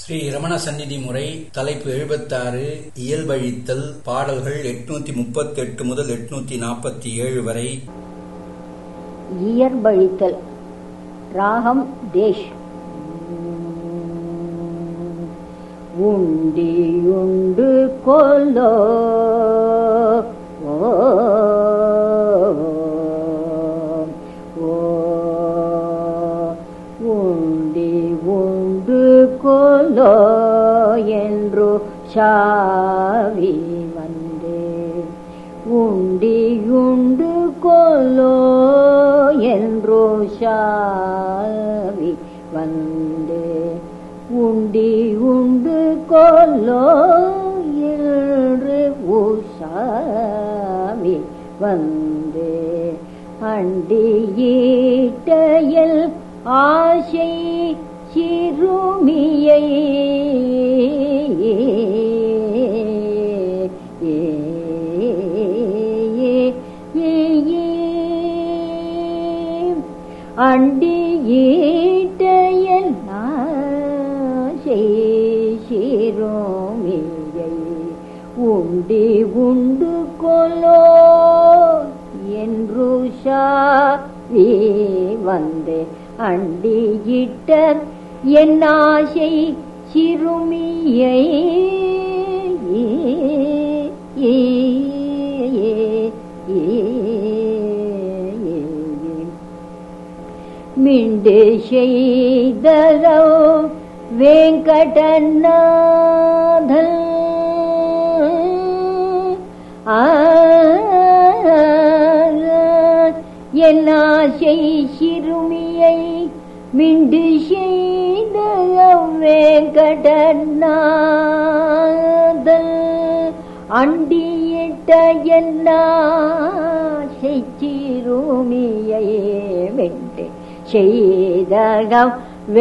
ஸ்ரீ ரமண சந்நிதி முறை தலைப்பு எழுபத்தாறு இயல்பழித்தல் பாடல்கள் எட்நூத்தி முப்பத்தி எட்டு முதல் எட்நூத்தி நாற்பத்தி ஏழு வரை இயற்பழித்தல் ராகம் தேஷ் உண்டியுண்டு கொல்லோ ஓ, ஓ, உண்டி உண்டு கொல்லோ என்று சாவி வந்தே உண்டியுண்டு கொல்லோ என்று சாவி வந்து உண்டி உண்டு கொல்லோ என்று உஷாவி வந்து அண்டியீட்டையில் ஆசை சிறுமியை அண்டியீட்டையில் ஆசை சிறுமியை உண்டி உண்டு கொலோ என்று சாவி வந்து அண்டியிட்ட என் ஆசை சிறுமியை மிண்டு செய்தரோ வெங்கடநாதன் என் ஆசை சிறுமியை மிண்டு செய்த வெங்கடநாதன் அண்டியிட்ட என் ஆசை சிறுமியை மிண்டு செய்தகம்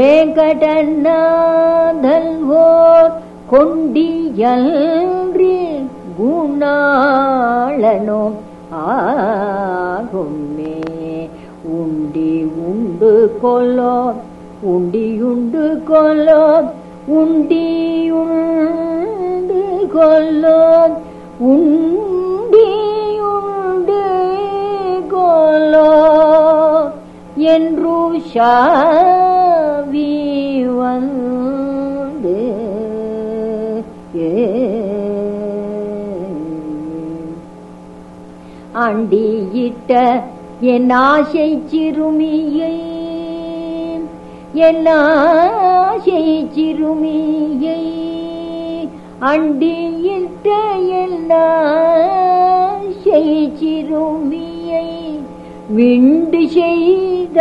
வேங்கடநாதல் ஓர் கொண்டியல்றி குணாளனோ ஆகுமே உண்டி உண்டு கொல்லோ உண்டியுண்டு கொல்லோ உண்டியுண்டு கொல்லோ உண்டியுண்டு கொல்லோ என்று சாவி வந்து அண்டியிட்ட என் ஆசை சிறுமியை என் ஆசை சிறுமியை அண்டியிட்ட என் ஆசை சிறுமியை விண்டு செய்த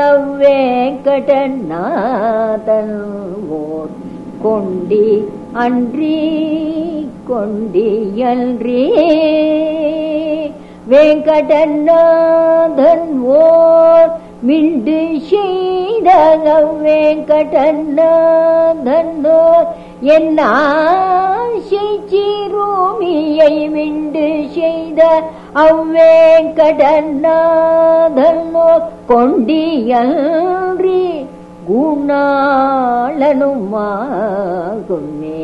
வேங்கடநாதன் ஓர் கொண்டி அன்றி கொண்டியன்றி வேங்கடநாதன் ஓர் மிண்டு செய்த வேங்கடநாதன் ஓர் என் ஆசை சிறுமியை மிண்டு செய்த அவ்வேங்கடநாதனோ கொண்டியன்றி குணாளனுமாகுமே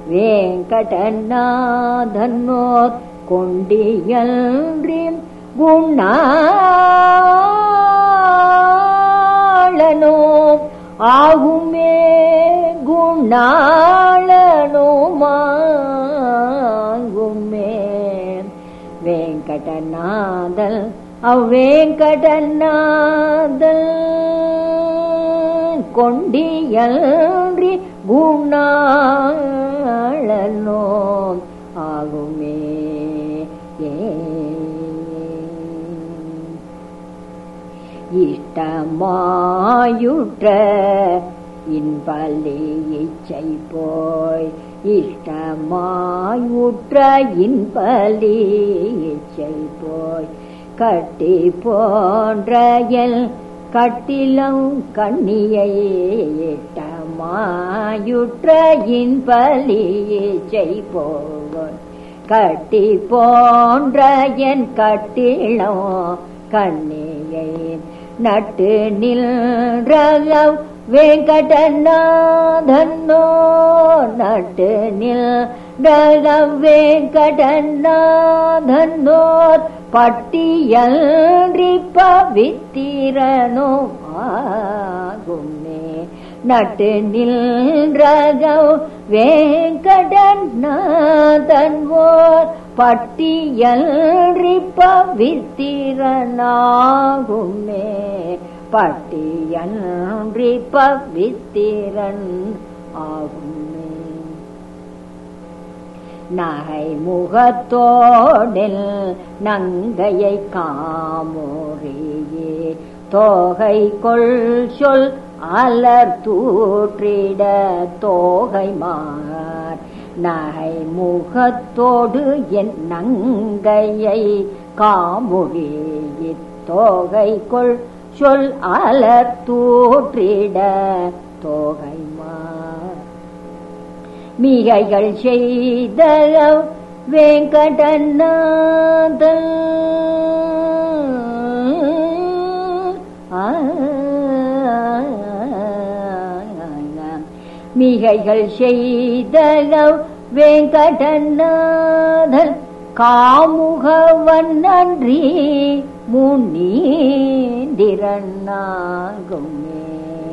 வேங்கடநாதனோ கொண்டியன்றி குணாளனோ ஆகுமே குணாளனுமாகுமே வெங்கடநாதல் அவ்வேங்கடநாதல் கொண்டியன்றி குணாளனோ ஆகுமே இஷ்டமாயுற்ற இன்பலி இச்சை போய் இஷ்டமாயுற்ற இன்பலி இச்சை போய் கட்டி போன்ற எல் கட்டிலம் கண்ணியை இட்டமாயுற்ற இன்பலி இச்சை போய் கட்டி போன்ற என் கட்டிளம் கண்ணியை நட்டு நின்றவ் வெங்கடநாதன்னோ நட்டு நில்கம் வெங்கடநாதன்னோர் பட்டியன்றி பவித்திரனோ ஆகுமே நட்டு நில்ரகம் வேங்கடநாதன்வோர் பட்டியன்றி பவித்திரனாகுமே பட்டியன்றி பவித்திரன் ஆகுமே நகை முகத்தோடில் நங்கையை காமோரியே தோகை கொள் சொல் அலர் தூற்றிட தோகை மார் நகை முகத்தோடு என் நங்கையை காமொழியே தோகை கொள் சொல் அலர் தூற்றிட தோகை மார் மிகைகள் செய்த வேங்கடநாதன் மிகைகள் செய்த வேங்கடநாதன் காமுகவன் நன்றி முன்னீந்திரனாகுமே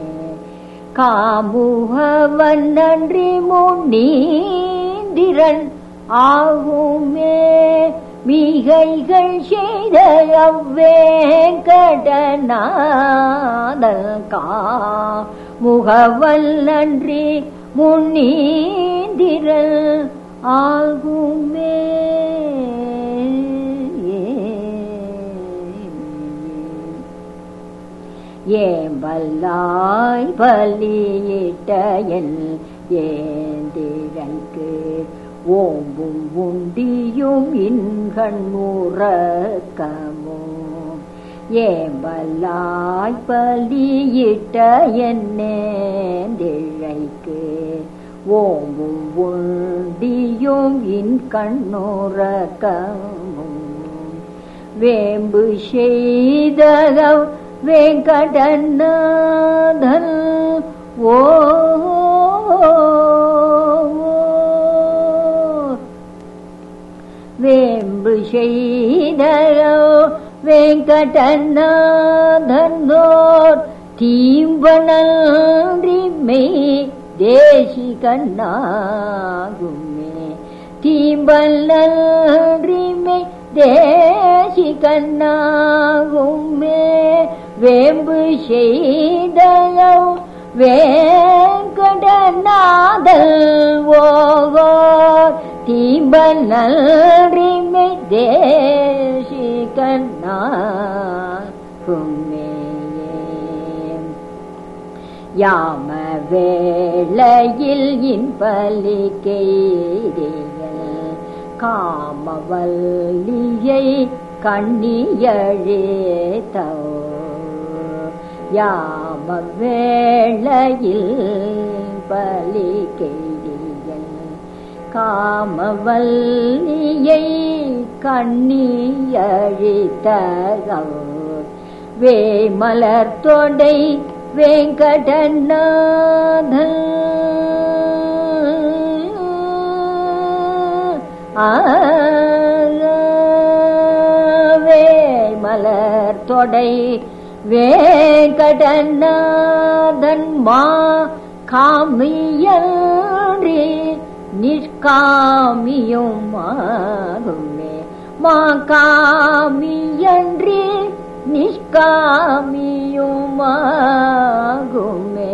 காமுகவன் நன்றி முன்னீந்திரன் ஆகுமே மிகைகள் செய்த அவ்வேங்கடநாதல் கா முகவல் நன்றி முன்னீந்திரன் ஆகுமே ஏம்பல்லாய் பலியிட்ட என் ஏந்திரனுக்கு ஓம்பும் உண்டியும் இன்கண் உறக்கமோ ஏம்பல்லாய் பலியிட்ட என் நேந்திழைக்கு ஓம்பும் உண்டியும் இன் கண்ணுறக்கமும் வேம்பு செய்தகம் வெங்கடநாதன் ஓ வேம்பு செய்தோ வெங்கடநாதனோர் தீம்பனன்றிமை தேசி கண்ணாகுமே தீம்பல்றிமை தேசி கண்ணாகுமே வேம்பு செய்தோ வேங்கடநாதல் ஓகோ தீம்பல் நல்றிமை தேசி கண்ணாகுமே யாம வேளையில் இன்பலிக்கைகள் காமவல்லியை கண்ணியழேத்தோ யாம வேளையில் பலிக்கைகள் காமவல்லியை கண்ணியழித்தகோ வேமலர் தொடை வெங்கடநாதன் வேமலர் தொடை வேங்கடநாதன் மா காமியன்றி நிஷ்காமியும் ஆகுமே மா காமியன்றி நிஷ்காமியுமாகுமே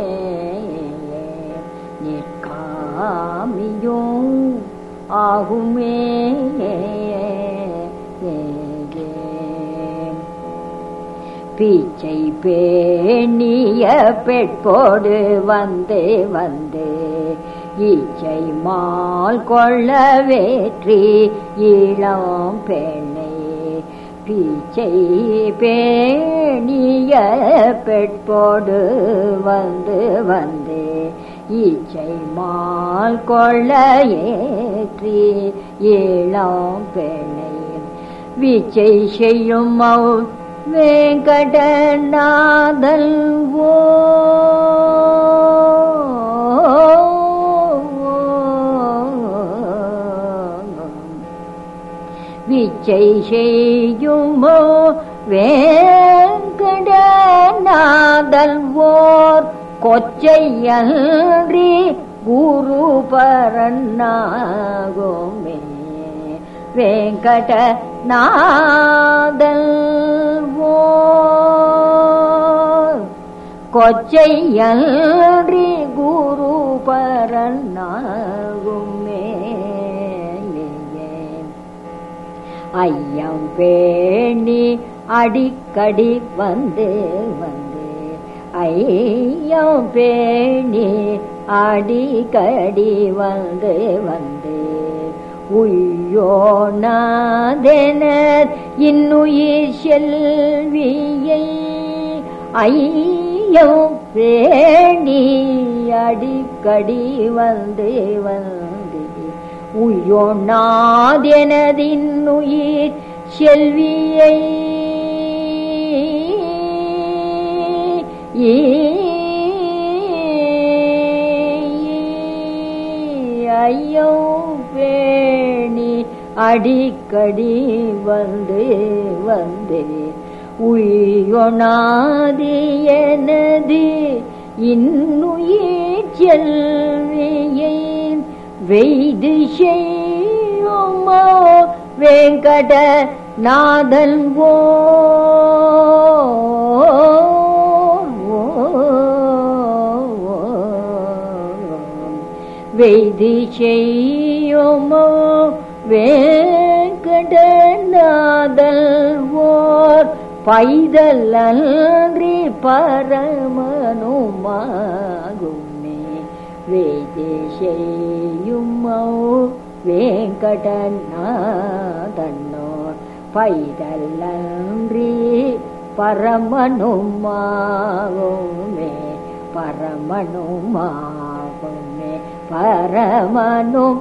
நிஷ்காமியும் ஆகுமே பீச்சை பேணிய பெட்போடு வந்து வந்து ஈச்சை மால் கொள்ள வேற்றி இளம் பெண்ணை பீச்சை பேணிய பெட்போடு வந்து வந்து ஈச்சை மால் கொள்ள ஏற்றி இளம் பெண்ணை வீச்சை செய்யும் வெங்கடநாதல் ஓ இச்சை செய்யுமோ வேங்கடநாதல் ஓர் கொச்சையன்றி குரு பரநாகுமே வெங்கட நாதல் ஓர் கொச்சையன்றி குரு பரநாகுமே ஐயம் பேணி அடிக்கடி வந்து வந்து ஐயம் பேணி அடிக்கடி வந்து வந்து உய்யோனாதெனர் இன்னுயிர் செல்வியை ஐயம் பேணி அடிக்கடி வந்து வந்து உய்யோனாதெனதின் உயிர் செல்வியை ஐயோ பேணி அடிக்கடி வந்து வந்து உய்யொணாது எனது இன்னுயிர் செல்வியை வெய்து செய்யுமோ வெங்கட நாதன் ஓ வெய்து செய்யுமோ வேங்கட நாதல் ஓர் பைதல் அன்றி பரமனுமாகுமே வேதி செய்யுமோ வேங்கடநாதன்னோர் பைதல் அன்றி பரமனுமாகுமே பரமனுமாகுமே பரமனும்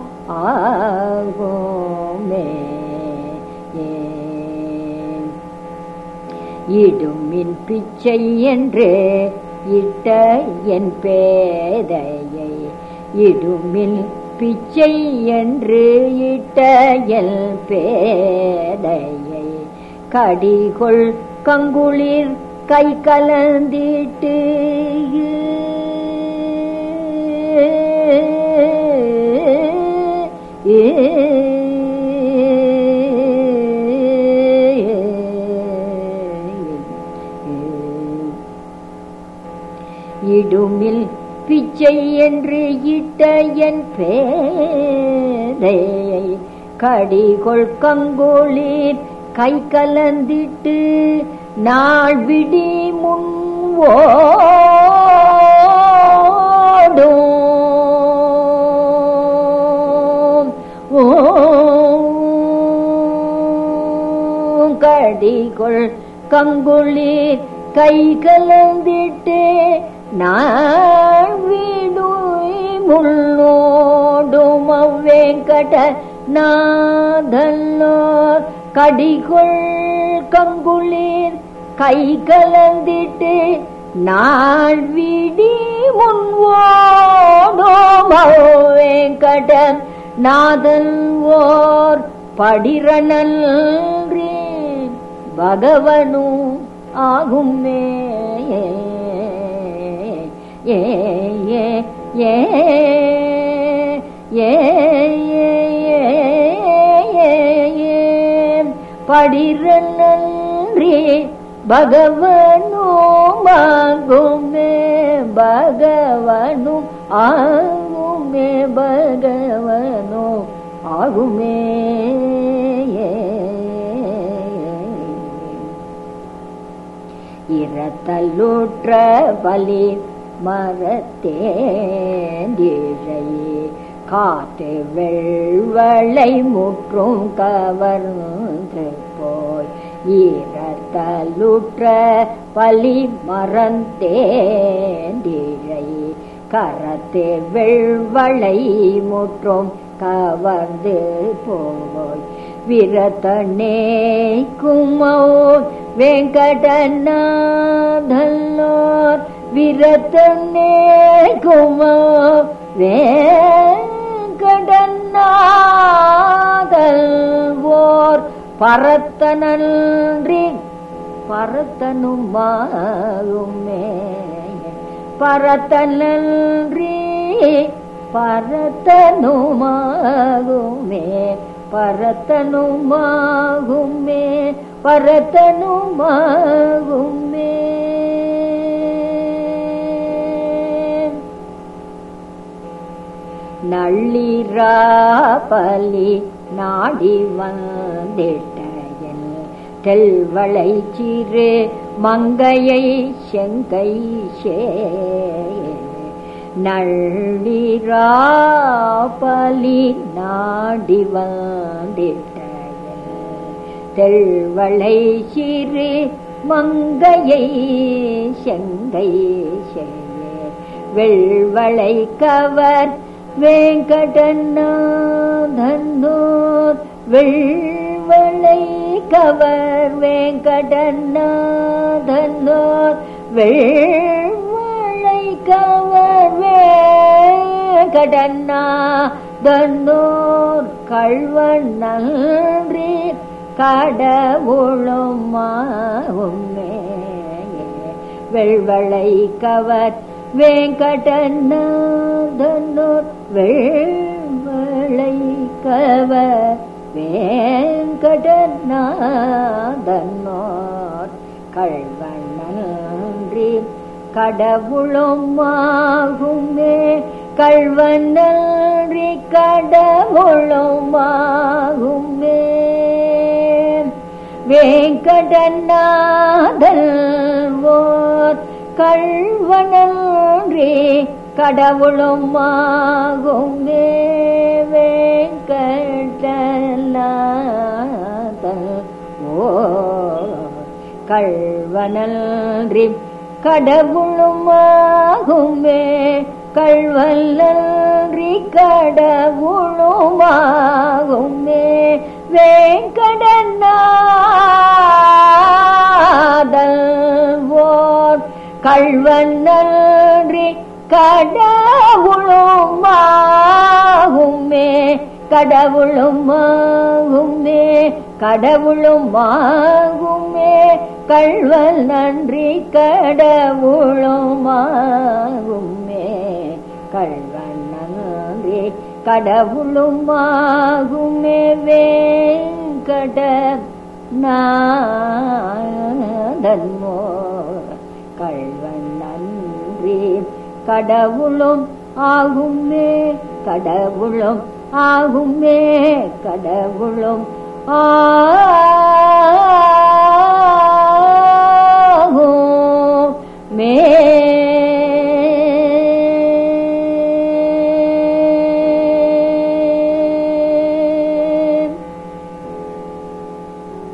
ஆகுமே இடுமின் பிச்சை என்று இட்ட என் பேதையை இடுமின் பிச்சை என்று இட்ட என் பேதையை கடிகொள் கங்குளிர் கை கலந்திட்டு இடுமில் பிச்சை என்று இட்ட என் பேதையை கடிகொள் கங்கோளிர் கை கலந்திட்டு நாள் விடி முன் ஓடும் கடிகொள் கங்குளிர் கை கலந்திட்டு நான் வீடு முள்ளோடும் அவ்வேங்கட நாதல்லோர் கடிகொள் கங்குளிர் கை கலந்திட்டு நாள் விடி முன்வோடும் அவ்வேங்கடன் நாதன் ஓர் படிரணன்றி பகவனும் ஆகுமே ஏ ஏ ஏ ஏ படிரன்றி பகவனும் ஆகுமே பகவனும் ஆகுமே பகவனும் ஆகுமே இரத்தலுற்ற பலி மரத்தேந்திழை காத்து வெள்வளை முற்றும் கவர்ந்து போய் ஈரத்தலுற்ற பலி மறந்தேந்திழை கரத்து வெள்வளை முற்றும் கவர்ந்து போய் விரத்தனே குமோ வெங்கடநாதல்லோர் விரத்தனே குமோ வெங்கடநாதல் ஓர் பரத்தனன்றி பரத்தனுமாகுமே பரத்தனன்றி பரத்தனுமாகுமே பரத்தனுமாகுமே பரத்தனுமாகுமே நள்ளிராபலி நாடி வந்திட்டையன் தெல்வளை சிறு மங்கையை செங்கை சே நள்ளிராபலி நாடி வந்திட்டையன் தெல்வளை சிறு மங்கையை செங்கை செய்ய வெள்வளை கவர் வேங்கடநாதன்னோர் வெள்வளை கவர் வேங்கடநாதன்னோர் வெள்வளை கவர் வேங்கடநாதன்னோர் கழ்வன் நன்றி கடவுளுமாவுமே வெள்வளை கவர் வேங்கடநாதனோர் வெள்வளை கவர் வேங்கடநாதனோர் கழ்வனன்றி கடவுளுமாகுமே கழ்வனன்றி கடவுளுமாகுமே வேங்கடநாதல் ஓர் கழ்வனன்றி கடவுளுமாகுமே வேங்கடநாதல் ஓ கழ்வனன்றி கடவுளுமாகுமே கழ்வல்லன்றி கடவுளுமாகுமே வேங்கடநாதல் ஓர் கழ்வன்னன்றி கடவுளுமாகுமே கடவுளுமாகுமே கடவுளுமாகுமே கழ்வல் நன்றி கடவுளுமாகுமே கழ்வன் நன்றி கடவுளுமாகுமே வேங்கட நாதன்மோ கழ்வன் நன்றி கடவுளும் ஆகுமே கடவுளும் ஆகுமே கடவுளும் ஆகும் மே